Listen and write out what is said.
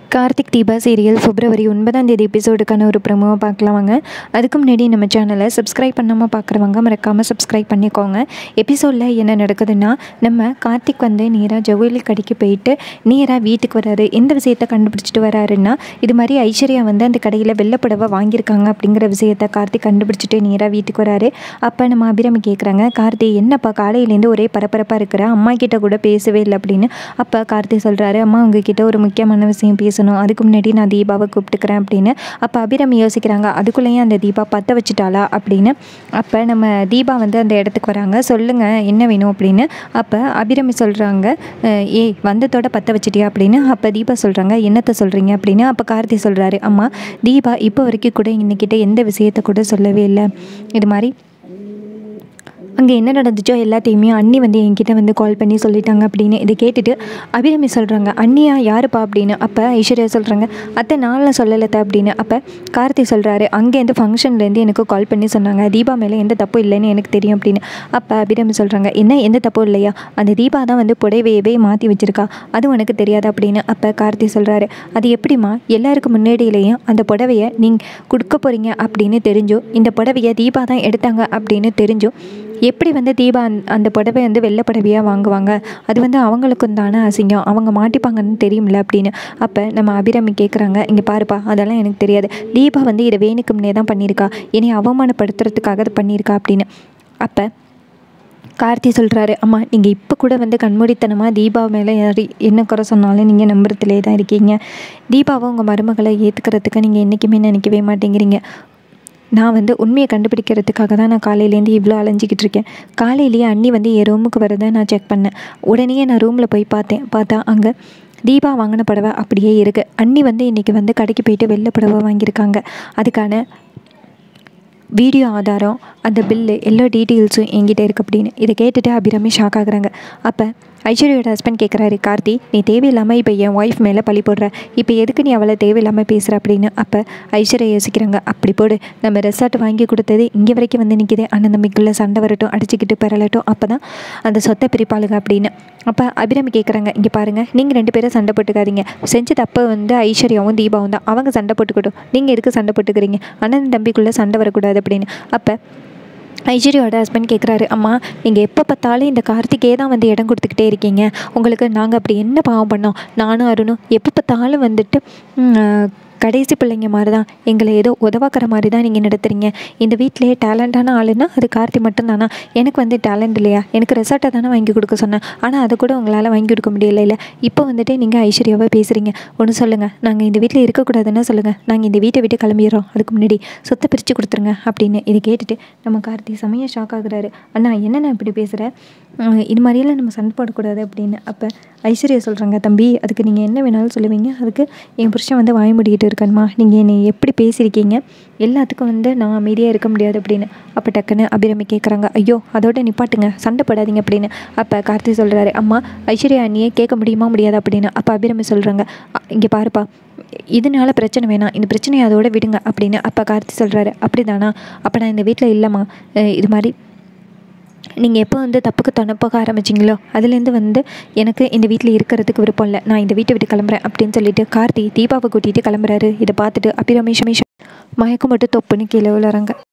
Karthik Deepa serial பிப்ரவரி ஒன்பதாம் தேதி எபிசோடுக்கான ஒரு ப்ரமோவை பார்க்கலாம் வாங்க அதுக்கு முன்னாடி நம்ம சேனலை சப்ஸ்கிரைப் பண்ணாமல் பார்க்குறவங்க மறக்காமல் சப்ஸ்கிரைப் பண்ணிக்கோங்க எபிசோடில் என்ன நடக்குதுன்னா நம்ம கார்த்திக் வந்து நேராக ஜவுளி கடைக்கு போயிட்டு நேராக வீட்டுக்கு வராரு எந்த விஷயத்தை கண்டுபிடிச்சிட்டு வராருன்னா இது மாதிரி ஐஸ்வர்யா வந்து அந்த கடையில் வெள்ளைப்புடவை வாங்கியிருக்காங்க அப்படிங்கிற விஷயத்தை கார்த்திக் கண்டுபிடிச்சிட்டு நேராக வீட்டுக்கு வராரு அப்போ நம்ம அபிராமி கேட்குறாங்க கார்த்தி என்னப்பா காலையிலேருந்து ஒரே பரபரப்பாக இருக்கிற அம்மா கிட்ட கூட பேசவே இல்லை அப்படின்னு அப்போ கார்த்தி சொல்கிறாரு அம்மா உங்ககிட்ட ஒரு முக்கியமான விஷயம் பேசணும் அதுக்கு முன்னாடி நான் தீபாவை கூப்பிட்டுக்கிறேன் அப்படின்னு அப்போ அபிராமி யோசிக்கிறாங்க அதுக்குள்ளேயும் அந்த தீபா பற்ற வச்சுட்டாளா அப்படின்னு அப்போ நம்ம தீபா வந்து அந்த இடத்துக்கு வராங்க சொல்லுங்கள் என்ன வேணும் அப்படின்னு அப்போ அபிராமி சொல்கிறாங்க ஏய் வந்ததோட பற்ற வச்சிட்டியா அப்படின்னு அப்போ தீபா சொல்கிறாங்க என்னத்தை சொல்கிறீங்க அப்படின்னு அப்போ கார்த்தி சொல்கிறாரு அம்மா தீபா இப்போ வரைக்கும் கூட இன்னைக்கிட்ட எந்த விஷயத்தை கூட சொல்லவே இல்லை இது மாதிரி அங்கே என்ன நடந்துச்சோ எல்லாத்தையுமே அண்ணி வந்து என்கிட்ட வந்து கால் பண்ணி சொல்லிட்டாங்க அப்படின்னு இதை கேட்டுட்டு அபிராமி சொல்கிறாங்க அண்ணியா யாருப்பா அப்படின்னு அப்போ ஐஸ்வர்யா சொல்கிறாங்க அத்தை நாளில் சொல்லலத்த அப்படின்னு அப்போ கார்த்தி சொல்கிறாரு அங்கேருந்து ஃபங்க்ஷன்லேருந்து எனக்கு கால் பண்ணி சொன்னாங்க தீபா மேலே எந்த தப்பும் இல்லைன்னு எனக்கு தெரியும் அப்படின்னு அப்போ அபிராமி சொல்கிறாங்க என்ன எந்த தப்பும் இல்லையா அந்த தீபா தான் வந்து புடவையவே மாற்றி வச்சிருக்கா அது உனக்கு தெரியாது அப்படின்னு அப்போ கார்த்தி சொல்கிறாரு அது எப்படிம்மா எல்லாருக்கும் முன்னாடியிலையும் அந்த புடவையை நீங்கள் கொடுக்க போகிறீங்க அப்படின்னு தெரிஞ்சும் இந்த புடவையை தீபா தான் எடுத்தாங்க அப்படின்னு தெரிஞ்சும் எப்படி வந்து தீபா அந்த அந்த புடவை வந்து வெள்ளை புடவையாக வாங்குவாங்க அது வந்து அவங்களுக்கும் தானே அசிங்கம் அவங்க மாட்டிப்பாங்கன்னு தெரியும்ல அப்படின்னு அப்போ நம்ம அபிராமி கேட்குறாங்க இங்கே பாருப்பா அதெல்லாம் எனக்கு தெரியாது தீபா வந்து இதை வேணுக்கும்னே தான் பண்ணியிருக்கா என்னை அவமானப்படுத்துறதுக்காக அதை பண்ணியிருக்கா அப்படின்னு அப்போ கார்த்தி சொல்கிறாரு அம்மா நீங்கள் இப்போ கூட வந்து கண்மூடித்தனமாக தீபா மேலே யார் என்ன குறை சொன்னாலும் நீங்கள் நம்புறதுலே தான் இருக்கீங்க தீபாவை உங்கள் மருமகளை ஏற்றுக்கிறதுக்கு நீங்கள் என்றைக்குமே நினைக்கவே மாட்டேங்கிறீங்க நான் வந்து உண்மையை கண்டுபிடிக்கிறதுக்காக தான் நான் காலையிலேருந்து இவ்வளோ அலைஞ்சிக்கிட்டு இருக்கேன் காலையிலேயே அண்ணி வந்து என் ரூமுக்கு வரதை நான் செக் பண்ணேன் உடனே நான் ரூமில் போய் பார்த்தேன் பார்த்தா அங்கே தீபா வாங்கின புடவை அப்படியே இருக்குது அண்ணி வந்து இன்றைக்கி வந்து கடைக்கு போயிட்டு வெள்ளை புடவை வாங்கியிருக்காங்க அதுக்கான வீடியோ ஆதாரம் அந்த பில்லு எல்லா டீட்டெயில்ஸும் என்கிட்ட இருக்குது அப்படின்னு இதை கேட்டுட்டு அபிராமி ஷாக் ஆகுறாங்க அப்போ ஐஸ்வர்யோட ஹஸ்பண்ட் கேட்குறாரு கார்த்தி நீ தேவையில்லாமல் இப்போ என் ஒய்ஃப் மேலே பழி போடுற இப்போ எதுக்கு நீ அவளை தேவையில்லாமல் பேசுகிற அப்படின்னு அப்போ ஐஸ்வர்யா யோசிக்கிறாங்க அப்படி போடு நம்ம ரெசார்ட் வாங்கி கொடுத்தது இங்கே வரைக்கும் வந்து நிற்கிது அண்ணன் தம்பிக்குள்ளே சண்டை வரட்டும் அடிச்சுக்கிட்டு பெறலட்டும் அப்போ தான் அந்த சொத்தை பிரிப்பாளுங்க அப்படின்னு அப்போ அபிராமி கேட்குறாங்க இங்கே பாருங்கள் நீங்கள் ரெண்டு பேரும் சண்டை போட்டுக்காதீங்க செஞ்ச தப்பு வந்து ஐஸ்வர்யாவும் தீபாவும் தான் அவங்க சண்டை போட்டுக்கட்டும் நீங்கள் எதுக்கு சண்டை போட்டுக்கிறீங்க அண்ணன் தம்பிக்குள்ளே சண்டை வரக்கூடாது அப்படின்னு அப்போ ஐஸ்வர்யோட ஹஸ்பண்ட் கேட்குறாரு அம்மா நீங்கள் எப்போ பார்த்தாலும் இந்த கார்த்திகே தான் வந்து இடம் கொடுத்துக்கிட்டே இருக்கீங்க உங்களுக்கு நாங்கள் அப்படி என்ன பாவம் பண்ணோம் நானும் அருணும் எப்போ பார்த்தாலும் வந்துட்டு கடைசி பிள்ளைங்க மாதிரி தான் எங்களை ஏதோ உதவாக்கிற மாதிரி தான் நீங்கள் நடத்துகிறீங்க இந்த வீட்டிலேயே டேலண்டான ஆளுன்னா அது கார்த்தி மட்டும்தானா எனக்கு வந்து டேலண்ட் இல்லையா எனக்கு ரெசார்ட்டை தானே வாங்கி கொடுக்க சொன்னேன் ஆனால் அதை கூட உங்களால் வாங்கி கொடுக்க முடியல இல்லை இப்போ வந்துட்டு நீங்கள் ஐஸ்வர்யாவை பேசுகிறீங்க ஒன்று சொல்லுங்கள் நாங்கள் இந்த வீட்டில் இருக்கக்கூடாதுன்னு சொல்லுங்கள் நாங்கள் இந்த வீட்டை விட்டு கிளம்பிடுறோம் அதுக்கு முன்னாடி சொத்தை பிரித்து கொடுத்துருங்க அப்படின்னு இதை கேட்டுட்டு நம்ம கார்த்தி செமைய ஷாக் ஆகுறாரு அண்ணா என்னண்ணா இப்படி பேசுகிற இது மாதிரியெல்லாம் நம்ம சண்டை போடக்கூடாது அப்படின்னு அப்போ ஐஸ்வர்யா சொல்கிறாங்க தம்பி அதுக்கு நீங்கள் என்ன வேணாலும் சொல்லுவீங்க அதுக்கு என் புருஷன் வந்து வாய் முடிக்கிட்டு இருக்கணுமா நீங்கள் என்னை எப்படி பேசியிருக்கீங்க எல்லாத்துக்கும் வந்து நான் அமைதியாக இருக்க முடியாது அப்படின்னு அப்போ டக்குன்னு அபிராமி கேட்குறாங்க ஐயோ அதோட நிப்பாட்டுங்க சண்டை போடாதீங்க அப்படின்னு அப்போ கார்த்தி சொல்கிறாரு அம்மா ஐஸ்வர்யா அண்ணியே கேட்க முடியுமா முடியாது அப்படின்னு அப்போ அபிராமி சொல்கிறாங்க இங்கே பாருப்பா இதனால பிரச்சனை வேணாம் இந்த பிரச்சனையை அதோட விடுங்க அப்படின்னு அப்போ கார்த்தி சொல்கிறாரு அப்படி தானா அப்போ நான் இந்த வீட்டில் இல்லைம்மா இது மாதிரி நீங்கள் எப்போ வந்து தப்புக்கு துணப்பாக ஆரம்பிச்சிங்களோ அதுலேருந்து வந்து எனக்கு இந்த வீட்டில் இருக்கிறதுக்கு விருப்பம் இல்லை நான் இந்த வீட்டை விட்டு கிளம்புறேன் அப்படின்னு சொல்லிட்டு கார்த்தி தீபாவை கூட்டிகிட்டு கிளம்புறாரு இதை பார்த்துட்டு அபிரமேஷ் மயக்கம் மட்டும் தொப்புன்னு கீழே விழுறாங்க